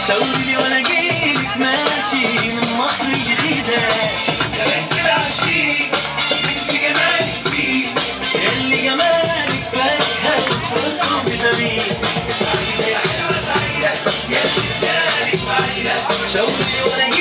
شاورلي وانا جيلك ماشي من مصر الجديدة يا بنت العشيق بنت جمالك مين اللي جمالك فاكهة وفرق فيتامين سعيدة يا حلوة سعيدة يا اللي بالك بعيدة شاورلي وانا